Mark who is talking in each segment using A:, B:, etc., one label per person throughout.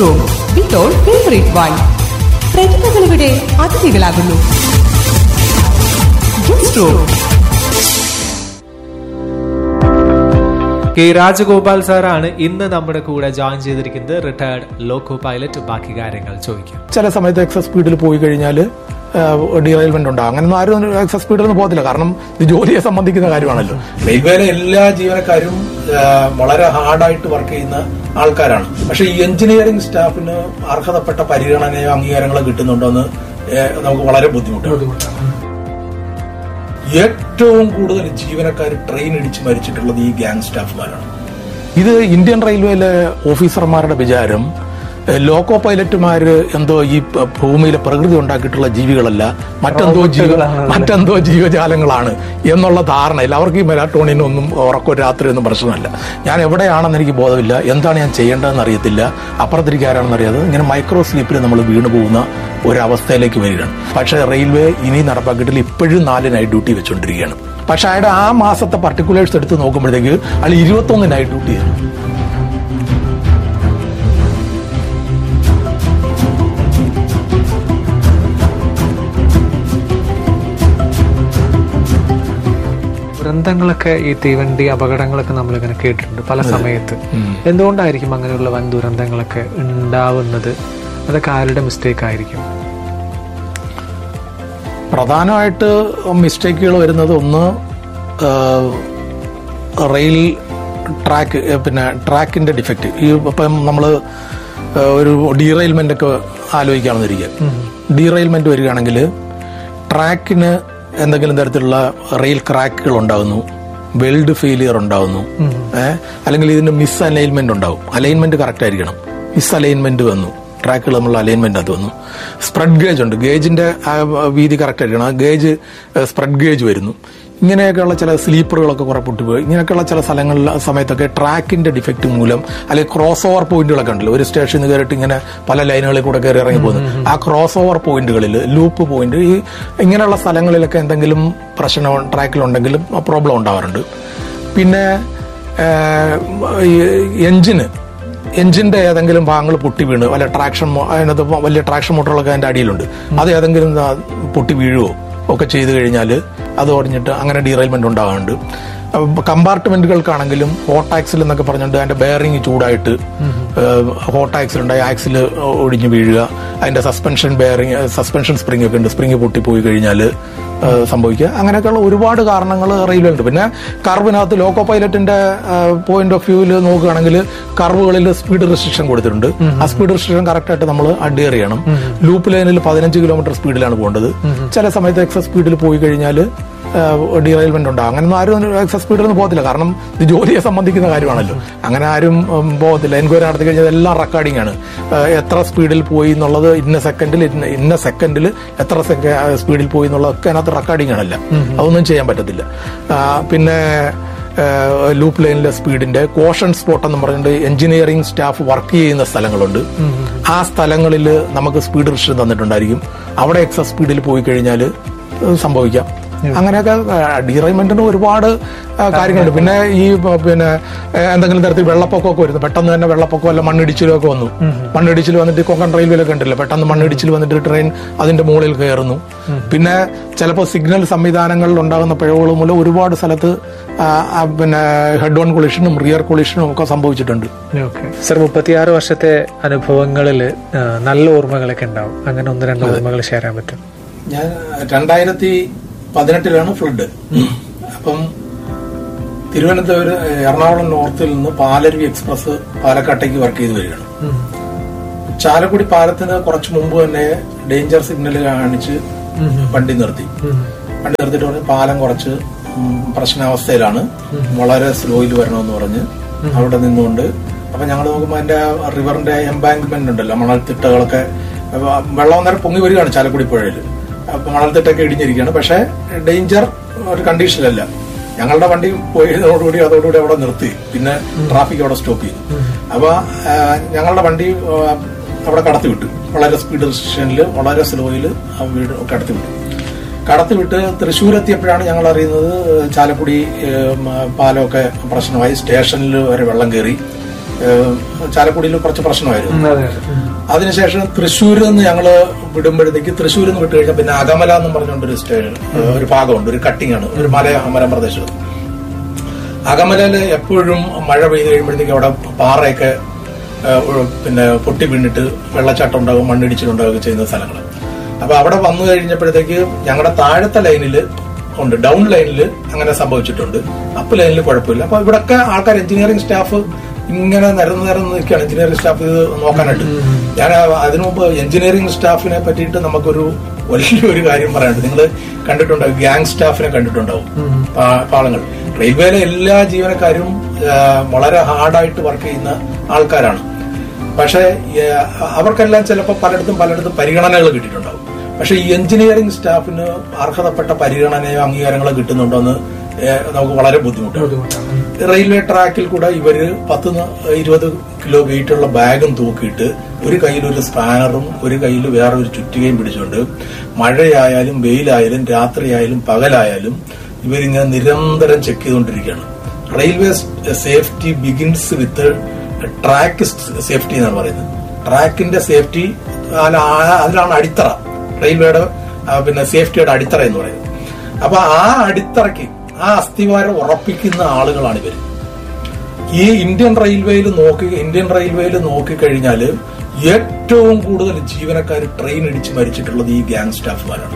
A: Room with all favourite wine പ്രതിഭകളിവിടെ അതിഥികളാകുന്നു guest room
B: K Rajagopal സാറാണ് ഇന്ന് നമ്മുടെ കൂടെ ജോയിൻ ചെയ്തിരിക്കുന്നത് റിട്ടയർഡ് ലോക്കോ പൈലറ്റ് ബാക്കി കാര്യങ്ങൾ ചോദിക്കാം
C: ചില സമയത്ത് എക്സസ് സ്പീഡിൽ പോയി കഴിഞ്ഞാൽ ഡിറൈൽമെന്റ് ഉണ്ടാകും അങ്ങനെ ആരും എക്സസ് സ്പീഡിലൊന്നും പോകത്തില്ല കാരണം ഇത് ജോലിയെ സംബന്ധിക്കുന്ന കാര്യമാണല്ലോ
D: റെയിൽവേയിലെ എല്ലാ ജീവനക്കാരും ആ, വളരെ ഹാർഡായിട്ട് വർക്ക് ചെയ്യുന്ന ആൾക്കാരാണ് പക്ഷെ ഈ എഞ്ചിനീയറിംഗ് സ്റ്റാഫിന് അർഹതപ്പെട്ട പരിഗണനയോ അംഗീകാരങ്ങളോ കിട്ടുന്നുണ്ടോ എന്ന് ഏ, നമുക്ക് വളരെ ബുദ്ധിമുട്ടാണ് ഏറ്റവും കൂടുതൽ ജീവനക്കാർ ട്രെയിൻ ഇടിച്ച് മരിച്ചിട്ടുള്ളത് ഈ ഗ്യാങ് സ്റ്റാഫുമാരാണ്
C: ഇത് ഇന്ത്യൻ റെയിൽവേയിലെ ഓഫീസർമാരുടെ വിചാരം ഏഹ്, ലോക്കോ പൈലറ്റുമാര് എന്തോ ഈ പ- ഭൂമിയിലെ പ്രകൃതി ഉണ്ടാക്കിയിട്ടുള്ള ജീവികളല്ല മറ്റെന്തോ ജീവ മറ്റെന്തോ ജീവജാലങ്ങളാണ് എന്നുള്ള ധാരണയില്ല അവർക്ക് ഈ മെലാട്ടോണിനൊന്നും ഉറക്കോ രാത്രി ഒന്നും പ്രശ്നമല്ല ഞാൻ എവിടെയാണെന്ന് എനിക്ക് ബോധമില്ല എന്താണ് ഞാൻ ചെയ്യേണ്ടതെന്ന് അറിയത്തില്ല അപ്പുറത്തിരിക്കുക ആരാണെന്ന് അറിയാതെ ഇങ്ങനെ മൈക്രോ സ്ലീപ്പിൽ നമ്മൾ വീണു പോകുന്ന ഒരവസ്ഥയിലേക്ക് വരികയാണ് പക്ഷേ റെയിൽവേ ഇനി നടപ്പാക്കിയിട്ടില്ല ഇപ്പോഴും നാല് നൈറ്റ് ഡ്യൂട്ടി വെച്ചുകൊണ്ടിരിക്കുകയാണ് പക്ഷെ അയാളുടെ ആ മാസത്തെ പർട്ടിക്കുലേഴ്സ് എടുത്ത് നോക്കുമ്പോഴത്തേക്ക് അയാൾ ഇരുപത്തൊന്ന് നൈറ്റ് ഡ്യൂട്ടിയാണ്
B: ദുരന്തങ്ങളൊക്കെ ഈ തീവണ്ടി അപകടങ്ങളൊക്കെ നമ്മളിങ്ങനെ കേട്ടിട്ടുണ്ട് പല സമയത്ത് എന്തുകൊണ്ടായിരിക്കും അങ്ങനെയുള്ള വൻ ദുരന്തങ്ങളൊക്കെ ഉണ്ടാവുന്നത് അതൊക്കെ ആരുടെ മിസ്റ്റേക്ക് ആയിരിക്കും
C: പ്രധാനമായിട്ട് മിസ്റ്റേക്കുകൾ വരുന്നത് ഒന്ന് ആ, റെയിൽ ട്രാക്ക് ഏ, പിന്നെ ട്രാക്കിന്റെ ഡിഫക്റ്റ് ഈ ഇപ്പം നമ്മൾ ഒരു ഡീറെയിൽമെന്റ് ഒക്കെ ആലോചിക്കാമെന്നിരിക്കുക ഡീറെയിൽമെന്റ് വരികയാണെങ്കിൽ ട്രാക്കിന് എന്തെങ്കിലും തരത്തിലുള്ള റെയിൽ ക്രാക്കുകൾ ഉണ്ടാകുന്നു വെൽഡ് ഫെയിലിയർ ഉണ്ടാകുന്നു ഏഹ് അല്ലെങ്കിൽ ഇതിന്റെ മിസ് അലൈൻമെന്റ് ഉണ്ടാവും അലൈൻമെന്റ് കറക്റ്റ് ആയിരിക്കണം മിസ് അലൈൻമെന്റ് വന്നു ട്രാക്കുകൾ തമ്മിലുള്ള അലൈൻമെന്റ് അത് വന്നു സ്പ്രെഡ് ഗേജ് ഉണ്ട് ഗേജിന്റെ ആ വീതി കറക്റ്റ് ആയിരിക്കണം ആ ഗേജ് സ്പ്രെഡ് ഗേജ് വരുന്നു ഇങ്ങനെയൊക്കെയുള്ള ചില സ്ലീപ്പറുകളൊക്കെ കുറെ പൊട്ടിപ്പോയി ഇങ്ങനെയൊക്കെയുള്ള ചില സ്ഥലങ്ങളിൽ സമയത്തൊക്കെ ട്രാക്കിന്റെ ഡിഫക്റ്റ് മൂലം അല്ലെങ്കിൽ ക്രോസ് ഓവർ പോയിന്റുകളൊക്കെ ഉണ്ടല്ലോ ഒരു സ്റ്റേഷനിൽ നിന്ന് കയറിയിട്ട് ഇങ്ങനെ പല ലൈനുകളിൽ കൂടെ കയറി ഇറങ്ങി പോകുന്നു ആ ക്രോസ് ഓവർ പോയിന്റുകളിൽ ലൂപ്പ് പോയിന്റ് ഈ ഇങ്ങനെയുള്ള സ്ഥലങ്ങളിലൊക്കെ എന്തെങ്കിലും പ്രശ്നം ട്രാക്കിലുണ്ടെങ്കിലും പ്രോബ്ലം ഉണ്ടാവാറുണ്ട് പിന്നെ എഞ്ചിന് എഞ്ചിന്റെ ഏതെങ്കിലും ഭാഗങ്ങൾ പൊട്ടി വീണ് വല്ല ട്രാക്ഷൻ മോ- അതിനകത്ത് വലിയ ട്രാക്ഷൻ മോട്ടറുകളൊക്കെ അതിന്റെ അടിയിലുണ്ട് അത് ഏതെങ്കിലും ആ, പൊട്ടി വീഴുവോ ഒക്കെ ചെയ്തു കഴിഞ്ഞാൽ അത് ഒടിഞ്ഞിട്ട് അങ്ങനെ ഡീറൈൽമെന്റ് ഉണ്ടാകാറുണ്ട് കമ്പാർട്ട്മെന്റുകൾക്കാണെങ്കിലും ഹോട്ട് ആക്സിൽ എന്നൊക്കെ പറഞ്ഞിട്ട് അതിന്റെ ബെയറിംഗ് ചൂടായിട്ട് ഹോട്ട് ആക്സിൽ ഉണ്ടായി ആക്സിൽ ഒടിഞ്ഞു വീഴുക അതിന്റെ സസ്പെൻഷൻ ബെയറിംഗ് സസ്പെൻഷൻ സ്പ്രിംഗ് ഒക്കെ ഉണ്ട് സ്പ്രിംഗ് പൊട്ടിപ്പോയി കഴിഞ്ഞാൽ സംഭവിക്കുക അങ്ങനെയൊക്കെയുള്ള ഒരുപാട് കാരണങ്ങൾ റെയിൽവേ ഉണ്ട് പിന്നെ കർവിനകത്ത് ലോക്കോ പൈലറ്റിന്റെ പോയിന്റ് ഓഫ് വ്യൂവിൽ നോക്കുകയാണെങ്കിൽ കർവുകളിൽ സ്പീഡ് റെസ്ട്രിക്ഷൻ കൊടുത്തിട്ടുണ്ട് ആ സ്പീഡ് റെസ്ട്രിക്ഷൻ കറക്റ്റ് ആയിട്ട് നമ്മൾ അഡ്യർ ചെയ്യണം ലൂപ്പ് ലൈനിൽ പതിനഞ്ച് കിലോമീറ്റർ സ്പീഡിലാണ് പോകേണ്ടത് ചില സമയത്ത് എക്സസ് സ്പീഡിൽ പോയി കഴിഞ്ഞാൽ ഡിറൈൽമെന്റ് ഉണ്ടാകും അങ്ങനെ ആരും എക്സസ് സ്പീഡിലൊന്നും പോകത്തില്ല കാരണം ഇത് ജോലിയെ സംബന്ധിക്കുന്ന കാര്യമാണല്ലോ അങ്ങനെ ആരും ഉം, പോകത്തില്ല എൻക്വയറി നടത്തി കഴിഞ്ഞാൽ എല്ലാം റെക്കോർഡിംഗ് ആണ് ആ, എത്ര സ്പീഡിൽ പോയി എന്നുള്ളത് ഇന്ന സെക്കൻഡിൽ ഇന്ന ഇന്ന സെക്കൻഡിൽ എത്ര സെക്ക- സ്പീഡിൽ പോയി എന്നുള്ളതൊക്കെ അതിനകത്ത് റെക്കോർഡിംഗ് ആണല്ല അതൊന്നും ചെയ്യാൻ പറ്റത്തില്ല ആ, പിന്നെ ലൂപ്പ് ലൈനിലെ സ്പീഡിന്റെ കോഷൻ സ്പോട്ട് എന്ന് പറഞ്ഞിട്ട് എഞ്ചിനീയറിംഗ് സ്റ്റാഫ് വർക്ക് ചെയ്യുന്ന സ്ഥലങ്ങളുണ്ട് ആ സ്ഥലങ്ങളിൽ നമുക്ക് സ്പീഡ് റിസ്ട്രിക്ഷൻ തന്നിട്ടുണ്ടായിരിക്കും അവിടെ എക്സസ് സ്പീഡിൽ പോയി കഴിഞ്ഞാൽ സംഭവിക്കാം അങ്ങനെയൊക്കെ ഡീറൈൻമെന്റിന് ഒരുപാട് ആ, കാര്യങ്ങളുണ്ട് പിന്നെ ഈ പ- പിന്നെ ഏ, എന്തെങ്കിലും തരത്തിൽ വെള്ളപ്പൊക്കമൊക്കെ വരുന്നു പെട്ടെന്ന് തന്നെ വെള്ളപ്പൊക്കം അല്ല മണ്ണിടിച്ചിലും ഒക്കെ വന്നു മണ്ണിടിച്ചിൽ വന്നിട്ട് കൊങ്കൺ റെയിൽവേയിലൊക്കെ ഉണ്ടല്ലോ പെട്ടെന്ന് മണ്ണിടിച്ചിൽ വന്നിട്ട് ട്രെയിൻ അതിന്റെ മുകളിൽ കയറുന്നു പിന്നെ ചിലപ്പോൾ സിഗ്നൽ സംവിധാനങ്ങളിൽ ഉണ്ടാകുന്ന പിഴവുകൾ മൂലം ഒരുപാട് സ്ഥലത്ത് ആ, ആ, പിന്നെ ഹെഡ് ഓൺ കൊളിഷനും റിയർ കൊളിഷനും ഒക്കെ സംഭവിച്ചിട്ടുണ്ട്
B: ഓക്കെ സർ മുപ്പത്തിയാറ് വർഷത്തെ അനുഭവങ്ങളിൽ നല്ല ഓർമ്മകളൊക്കെ ഉണ്ടാവും അങ്ങനെ ഒന്ന് രണ്ട് ഓർമ്മകൾ ഷെയർ ചെയ്യാൻ പറ്റും
D: ഞാൻ രണ്ടായിരത്തി പതിനെട്ടിലാണ് ഫ്ലഡ് അപ്പം തിരുവനന്തപുരം എറണാകുളം നോർത്തിൽ നിന്ന് പാലരുവി എക്സ്പ്രസ് പാലക്കാട്ടേക്ക് വർക്ക് ചെയ്ത് വരികയാണ് ചാലക്കുടി പാലത്തിന് കുറച്ച് മുമ്പ് തന്നെ ഡേഞ്ചർ സിഗ്നൽ കാണിച്ച് വണ്ടി നിർത്തി വണ്ടി നിർത്തിയിട്ട് പറഞ്ഞ് പാലം കുറച്ച് ഉം, പ്രശ്നാവസ്ഥയിലാണ് വളരെ സ്ലോയിൽ വരണമെന്ന് പറഞ്ഞ് അവിടെ നിന്നുകൊണ്ട് അപ്പൊ ഞങ്ങൾ നോക്കുമ്പോൾ അതിന്റെ റിവറിന്റെ എംബാങ്ക്മെന്റ് ഉണ്ടല്ലോ മണൽത്തിട്ടകളൊക്കെ അപ്പൊ വെള്ളം അന്നേരം പൊങ്ങി വരികയാണ് ചാലക്കുടി പുഴയിൽ അപ്പൊ മണൽത്തിട്ടൊക്കെ ഇടിഞ്ഞിരിക്കുകയാണ് പക്ഷെ ഡേഞ്ചർ ഒരു കണ്ടീഷനിലല്ല ഞങ്ങളുടെ വണ്ടി പോയതോടുകൂടി അതോടുകൂടി അവിടെ നിർത്തി പിന്നെ ട്രാഫിക് അവിടെ സ്റ്റോപ്പ് ചെയ്തു അപ്പൊ ആ, ഞങ്ങളുടെ വണ്ടി ആ, അവിടെ കടത്തി വിട്ടു വളരെ സ്പീഡ് റെസ്ട്രിക്ഷനിൽ വളരെ സ്ലോയിൽ ആ വീട് കടത്തി വിട്ടു കടത്തി വിട്ട് തൃശ്ശൂർ എത്തിയപ്പോഴാണ് ഞങ്ങൾ അറിയുന്നത് ചാലക്കുടി ഏം, പാലമൊക്കെ പ്രശ്നമായി സ്റ്റേഷനിൽ വരെ വെള്ളം കയറി ഏഹ്, ചാലക്കുടിയിൽ കുറച്ച് പ്രശ്നമായിരുന്നു
B: ഉം, അതെ അതെ. ഉം.
D: അതിനുശേഷം തൃശ്ശൂരിൽ നിന്ന് ഞങ്ങള് വിടുമ്പോഴത്തേക്ക് തൃശ്ശൂരിൽ നിന്ന് വിട്ട് കഴിഞ്ഞാൽ പിന്നെ അകമല എന്ന് പറഞ്ഞുകൊണ്ടൊരു സ്റ്റേ ഒരു ഭാഗമുണ്ട് ഒരു കട്ടിംഗ് ആണ് ഒരു മല മലമ്പ്രദേശത്ത് അകമലയില് എപ്പോഴും മഴ പെയ്ത് കഴിയുമ്പോഴത്തേക്ക് അവിടെ പാറയൊക്കെ ആ, ഉ- പിന്നെ പൊട്ടി വീണിട്ട് വെള്ളച്ചാട്ടം ഉണ്ടാകും മണ്ണിടിച്ചിലുണ്ടാകുക ചെയ്യുന്ന സ്ഥലങ്ങൾ അപ്പൊ അവിടെ വന്നു കഴിഞ്ഞപ്പോഴത്തേക്ക് ഞങ്ങളുടെ താഴത്തെ ലൈനിൽ ഉണ്ട് ഡൗൺ ലൈനിൽ അങ്ങനെ സംഭവിച്ചിട്ടുണ്ട് അപ്പ് ലൈനിൽ കുഴപ്പമില്ല അപ്പൊ ഇവിടൊക്കെ ആൾക്കാർ എഞ്ചിനീയറിംഗ് സ്റ്റാഫ് ഇങ്ങനെ നിരന്ന് നിരന്ന് നിൽക്കുകയാണ് എഞ്ചിനീയറിംഗ് സ്റ്റാഫ് ഇത് നോക്കാനായിട്ട് ഞാൻ അതിനു മുമ്പ് എഞ്ചിനീയറിംഗ് സ്റ്റാഫിനെ പറ്റിയിട്ട് നമുക്കൊരു വലിയൊരു കാര്യം പറയാനുണ്ട് നിങ്ങൾ കണ്ടിട്ടുണ്ടാവും ഗ്യാങ് സ്റ്റാഫിനെ കണ്ടിട്ടുണ്ടാവും പാ- പാളങ്ങൾ റെയിൽവേയിലെ എല്ലാ ജീവനക്കാരും ആ, വളരെ ഹാർഡായിട്ട് വർക്ക് ചെയ്യുന്ന ആൾക്കാരാണ് പക്ഷേ ഏ, അവർക്കെല്ലാം ചിലപ്പോൾ പലയിടത്തും പലയിടത്തും പരിഗണനകൾ കിട്ടിയിട്ടുണ്ടാവും പക്ഷെ ഈ എഞ്ചിനീയറിംഗ് സ്റ്റാഫിന് അർഹതപ്പെട്ട പരിഗണനയോ അംഗീകാരങ്ങളോ കിട്ടുന്നുണ്ടോ എന്ന് ഏ, നമുക്ക് വളരെ ബുദ്ധിമുട്ടാണ്
B: ബുദ്ധിമുട്ടാണ്. ഉം.
D: റെയിൽവേ ട്രാക്കിൽ കൂടെ ഇവര് പത്ത് ന- ഇരുപത് കിലോ വെയിറ്റ് ഉള്ള ബാഗും തൂക്കിയിട്ട് ഒരു കയ്യിൽ ഒരു സ്പാനറും ഒരു കയ്യിൽ വേറെ ഒരു ചുറ്റികയും പിടിച്ചുകൊണ്ട് മഴയായാലും വെയിലായാലും രാത്രിയായാലും പകലായാലും ഇവരിങ്ങനെ നിരന്തരം ചെക്ക് ചെയ്തുകൊണ്ടിരിക്കുകയാണ് railway safety begins with track safety എന്നാണ് പറയുന്നത് ട്രാക്കിന്റെ സേഫ്റ്റി അതിലാണ് അടിത്തറ റെയിൽവേയുടെ ആ, പിന്നെ സേഫ്റ്റിയുടെ അടിത്തറ എന്ന് പറയുന്നത് അപ്പൊ ആ അടിത്തറയ്ക്ക് ആ അസ്ഥിവാരം ഉറപ്പിക്കുന്ന ആളുകളാണ് ഇവര് ഈ ഇന്ത്യൻ റെയിൽവേയിൽ നോക്കി ഇന്ത്യൻ റെയിൽവേയിൽ നോക്കിക്കഴിഞ്ഞാല് ഏറ്റവും കൂടുതൽ ജീവനക്കാർ ട്രെയിൻ ഇടിച്ച് മരിച്ചിട്ടുള്ളത് ഈ ഗ്യാങ് സ്റ്റാഫുമാരാണ്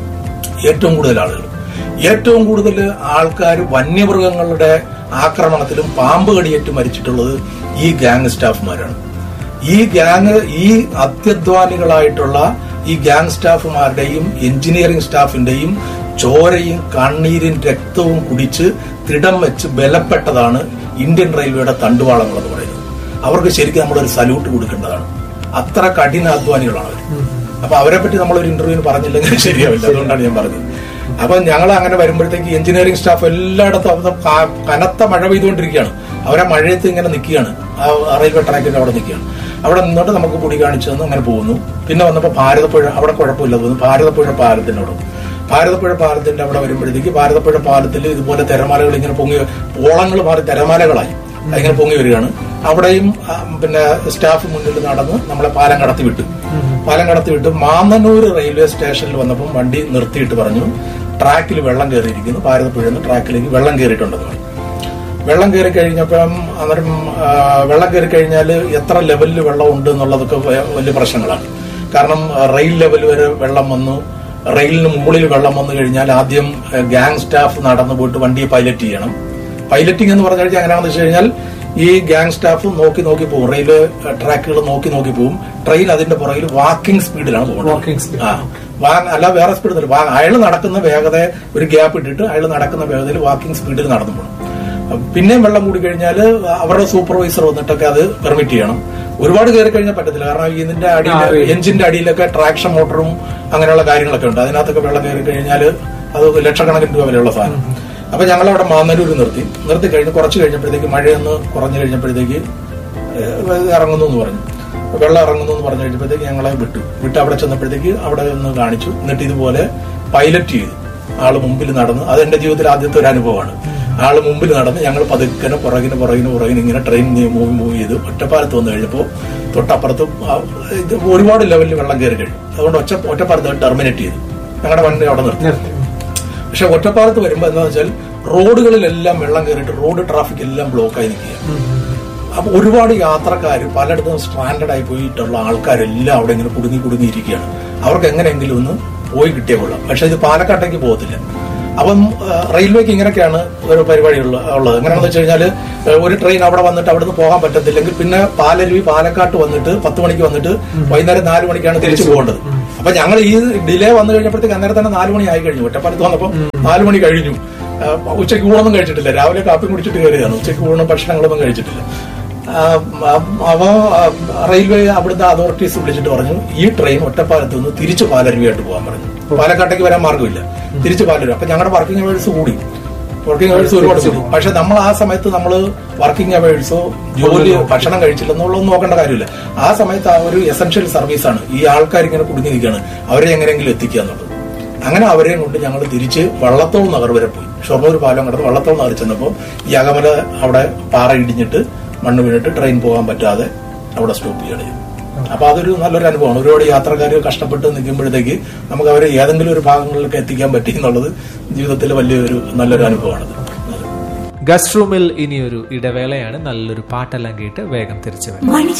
D: ഏറ്റവും കൂടുതൽ ആളുകൾ ഏറ്റവും കൂടുതൽ ആൾക്കാർ വന്യമൃഗങ്ങളുടെ ആക്രമണത്തിലും പാമ്പ് കടിയേറ്റ് മരിച്ചിട്ടുള്ളത് ഈ ഗ്യാങ് സ്റ്റാഫുമാരാണ് ഈ ഗ്യാങ് ഈ അത്യധ്വാനികളായിട്ടുള്ള ഈ ഗ്യാങ് സ്റ്റാഫുമാരുടെയും എഞ്ചിനീയറിംഗ് സ്റ്റാഫിന്റെയും ചോരയും കണ്ണീരും രക്തവും കുടിച്ച് തിടം വെച്ച് ബലപ്പെട്ടതാണ് ഇന്ത്യൻ റെയിൽവേയുടെ തണ്ടുവാളങ്ങൾ എന്ന് പറയുന്നത് അവർക്ക് ശരിക്കും നമ്മളൊരു സല്യൂട്ട് കൊടുക്കേണ്ടതാണ് അത്ര കഠിനാധ്വാനികളാണ് അവർ അപ്പൊ അവരെ പറ്റി നമ്മൾ ഒരു ഇന്റർവ്യൂവിന് പറഞ്ഞില്ലെങ്കിൽ ശരിയാവില്ല അതുകൊണ്ടാണ് ഞാൻ പറഞ്ഞത് അപ്പൊ ഞങ്ങൾ അങ്ങനെ വരുമ്പോഴത്തേക്ക് എഞ്ചിനീയറിംഗ് സ്റ്റാഫ് എല്ലായിടത്തും അവിടെ ക- കനത്ത മഴ പെയ്തുകൊണ്ടിരിക്കുകയാണ് അവരെ മഴയത്ത് ഇങ്ങനെ നിൽക്കുകയാണ് ആ റെയിൽവേ ട്രാക്കിന്റെ അവിടെ നിൽക്കുകയാണ് അവിടെ നിന്നോട്ട് നമുക്ക് പൊടി കാണിച്ചു തന്നു അങ്ങനെ പോകുന്നു പിന്നെ വന്നപ്പോൾ ഭാരതപ്പുഴ അവിടെ കുഴപ്പമില്ല തോന്നുന്നു ഭാരതപ്പുഴ പാലത്തിന്റെ അവിടെ ഭാരതപ്പുഴ പാലത്തിന്റെ അവിടെ വരുമ്പോഴത്തേക്ക് ഭാരതപ്പുഴ പാലത്തിൽ ഇതുപോലെ തിരമാലകൾ ഇങ്ങനെ പൊങ്ങി ഓളങ്ങൾ മാറി തിരമാലകളായി അതിങ്ങനെ പൊങ്ങി വരികയാണ് അവിടെയും ആ, പിന്നെ സ്റ്റാഫ് മുന്നിൽ നടന്ന് നമ്മളെ പാലം കടത്തി വിട്ടു പാലം കടത്തി വിട്ട് മാന്നന്നൂർ റെയിൽവേ സ്റ്റേഷനിൽ വന്നപ്പം വണ്ടി നിർത്തിയിട്ട് പറഞ്ഞു ട്രാക്കിൽ വെള്ളം കയറിയിരിക്കുന്നു ഭാരതപ്പുഴന്ന് ട്രാക്കിലേക്ക് വെള്ളം കയറിയിട്ടുണ്ടെന്ന് പറഞ്ഞു വെള്ളം കയറി കഴിഞ്ഞപ്പം അന്നേരം ആ, വെള്ളം കയറി കഴിഞ്ഞാൽ എത്ര ലെവലിൽ വെള്ളം ഉണ്ട് എന്നുള്ളതൊക്കെ വ- വലിയ പ്രശ്നങ്ങളാണ് കാരണം ആ, റെയിൽ ലെവൽ വരെ വെള്ളം വന്നു റെയിലിന് മുകളിൽ വെള്ളം വന്നു കഴിഞ്ഞാൽ ആദ്യം ഗ്യാങ് സ്റ്റാഫ് നടന്നു പോയിട്ട് വണ്ടിയെ പൈലറ്റ് ചെയ്യണം പൈലറ്റിംഗ് എന്ന് പറഞ്ഞു കഴിഞ്ഞാൽ എങ്ങനെയാണെന്ന് വെച്ച് കഴിഞ്ഞാൽ ഈ ഗ്യാങ് സ്റ്റാഫ് നോക്കി നോക്കി പോകും റെയിൽവേ ട്രാക്കുകൾ നോക്കി നോക്കി പോകും ട്രെയിൻ അതിന്റെ പുറകിൽ വാക്കിംഗ് സ്പീഡിലാണ് പോകുന്നത്
B: Walking speed.
D: ആ വാ- അല്ല വേറെ സ്പീഡ് അയാൾ നടക്കുന്ന വേഗത ഒരു ഗ്യാപ്പ് ഇട്ടിട്ട് അയാൾ നടക്കുന്ന വേഗതയിൽ വാക്കിംഗ് സ്പീഡിൽ നടന്നു പോകണം പിന്നെയും വെള്ളം കൂടി കഴിഞ്ഞാൽ അവരുടെ സൂപ്പർവൈസർ വന്നിട്ടൊക്കെ അത് പെർമിറ്റ് ചെയ്യണം ഒരുപാട് കയറി കഴിഞ്ഞാൽ പറ്റത്തില്ല കാരണം ഇതിന്റെ
B: ആ,
D: അടിയിൽ
B: അറിയാം.
D: എഞ്ചിന്റെ അടിയിലൊക്കെ ട്രാക്ഷൻ മോട്ടറും അങ്ങനെയുള്ള കാര്യങ്ങളൊക്കെ ഉണ്ട് അതിനകത്തൊക്കെ വെള്ളം കയറി കഴിഞ്ഞാൽ അത് ലക്ഷക്കണക്കിന് രൂപ വിലയുള്ള സാധനം അപ്പൊ ഞങ്ങൾ അവിടെ മാന്നല്ലൂർ നിർത്തി നിർത്തി കഴിഞ്ഞ് കുറച്ച് കഴിഞ്ഞപ്പോഴത്തേക്ക് മഴയൊന്ന് കുറഞ്ഞു കഴിഞ്ഞപ്പോഴത്തേക്ക് ഏഹ് ഇറങ്ങുന്നു എന്ന് പറഞ്ഞു വെള്ളം ഇറങ്ങുന്നു എന്ന് പറഞ്ഞു കഴിഞ്ഞപ്പോഴത്തേക്ക് ഞങ്ങളെ വിട്ടു വിട്ട് അവിടെ ചെന്നപ്പോഴത്തേക്ക് അവിടെ ഒന്ന് കാണിച്ചു എന്നിട്ട് ഇതുപോലെ പൈലറ്റ് ചെയ്തു ആള് മുമ്പിൽ നടന്ന് അത് എന്റെ ജീവിതത്തിൽ ആദ്യത്തെ ഒരു അനുഭവമാണ് ആള് മുമ്പിൽ നടന്ന് ഞങ്ങൾ പതുക്കനെ പുറകിന് പുറകിന് പുറകിന് ഇങ്ങനെ ട്രെയിൻ മൂവ് മൂവ് ചെയ്ത് ഒറ്റപ്പാലത്ത് വന്നു കഴിഞ്ഞപ്പോൾ തൊട്ടപ്പുറത്ത് ആ ഇത് ഒരുപാട് ലെവലിൽ വെള്ളം കയറി കഴിഞ്ഞു അതുകൊണ്ട് ഒറ്റ ഒറ്റപ്പാലത്ത് ടെർമിനേറ്റ് ചെയ്തു ഞങ്ങളുടെ വണ്ടി അവിടെ നിർത്തി
B: നിർത്തി
D: പക്ഷെ ഒറ്റപ്പാലത്ത് വരുമ്പോൾ എന്താണെന്ന് വെച്ചാൽ റോഡുകളിലെല്ലാം വെള്ളം കയറിയിട്ട് റോഡ് ട്രാഫിക് എല്ലാം ബ്ലോക്കായി നിൽക്കുക അപ്പൊ ഒരുപാട് യാത്രക്കാർ പലയിടത്തും സ്ട്രാൻഡഡ് ആയി പോയിട്ടുള്ള ആൾക്കാരെല്ലാം അവിടെ ഇങ്ങനെ കുടുങ്ങി കുടുങ്ങി ഇരിക്കുകയാണ് അവർക്ക് എങ്ങനെയെങ്കിലും ഒന്ന് പോയി കിട്ടിയേ കൊള്ളാം പക്ഷെ ഇത് പാലക്കാട്ടേക്ക് പോകത്തില്ല അപ്പം ആ, റെയിൽവേക്ക് ഇങ്ങനെയൊക്കെയാണ് ഒരു പരിപാടി ഉള്ള- ഉള്ളത് എങ്ങനെയാണെന്ന് വെച്ച് കഴിഞ്ഞാൽ ഒരു ട്രെയിൻ അവിടെ വന്നിട്ട് അവിടുന്ന് പോകാൻ പറ്റത്തില്ലെങ്കിൽ പിന്നെ പാലരുവി പാലക്കാട്ട് വന്നിട്ട് പത്ത് മണിക്ക് വന്നിട്ട് വൈകുന്നേരം നാല് മണിക്കാണ് തിരിച്ചു പോകേണ്ടത് അപ്പൊ ഞങ്ങൾ ഈ ഡിലേ വന്നു കഴിഞ്ഞപ്പോഴത്തേക്ക് അന്നേരം തന്നെ നാല് മണി ആയി കഴിഞ്ഞു ഒറ്റപ്പാലത്ത് വന്നപ്പോൾ നാല് മണി കഴിഞ്ഞു ആ, ഉച്ചയ്ക്ക് ഊണൊന്നും കഴിച്ചിട്ടില്ല രാവിലെ കാപ്പി കുടിച്ചിട്ട് കയറിയതാണ് ഉച്ചയ്ക്ക് ഊണും ഭക്ഷണങ്ങളൊന്നും കഴിച്ചിട്ടില്ല ആ, ആ, അവ ആ, റെയിൽവേ അവിടുത്തെ അതോറിറ്റീസ് വിളിച്ചിട്ട് പറഞ്ഞു ഈ ട്രെയിൻ ഒറ്റപ്പാലത്ത് നിന്ന് തിരിച്ച് പാലരുവിയായിട്ട് പോകാൻ പറഞ്ഞു പാലക്കാട്ടേക്ക് വരാൻ മാർഗമില്ല തിരിച്ച് പാലരുവി അപ്പൊ ഞങ്ങളുടെ വർക്കിംഗ് അവേഴ്സ് കൂടി വർക്കിംഗ് അവേഴ്സ് ഒരുപാട് കൂടി പക്ഷെ നമ്മൾ ആ സമയത്ത് നമ്മൾ വർക്കിംഗ് അവേഴ്സോ ജോലി ഭക്ഷണം കഴിച്ചില്ലെന്നുള്ളതൊന്നും നോക്കേണ്ട കാര്യമില്ല ആ സമയത്ത് ആ ഒരു എസൻഷ്യൽ സർവീസാണ് ഈ ആൾക്കാർ ഇങ്ങനെ കുടുങ്ങി നിൽക്കുകയാണ് അവരെ എങ്ങനെയെങ്കിലും എത്തിക്കുക എന്നുള്ളത് അങ്ങനെ അവരെയും കൊണ്ട് ഞങ്ങൾ തിരിച്ച് വള്ളത്തോൾ നഗർ വരെ പോയി ഷൊർണൂർ പാലം കടന്ന് വള്ളത്തോൾ നഗർ ചെന്നപ്പോൾ ഈ അകമല അവിടെ പാറ ഇടിഞ്ഞിട്ട് മണ്ണ് വീണിട്ട് ട്രെയിൻ പോകാൻ പറ്റാതെ അവിടെ സ്റ്റോപ്പ് ചെയ്യണം ചെയ്യും. അപ്പൊ അതൊരു നല്ലൊരു അനുഭവമാണ് ഒരുപാട് യാത്രക്കാർ കഷ്ടപ്പെട്ട് നിൽക്കുമ്പോഴത്തേക്ക് നമുക്ക് അവരെ ഏതെങ്കിലും ഒരു ഭാഗങ്ങളിലേക്ക് എത്തിക്കാൻ പറ്റി എന്നുള്ളത് ജീവിതത്തിലെ വലിയൊരു നല്ലൊരു അനുഭവമാണത്
B: ഗസ്റ്റ് റൂമിൽ ഇനിയൊരു ഇടവേളയാണ് നല്ലൊരു പാട്ടെല്ലാം കേട്ട് വേഗം തിരിച്ചു വരാം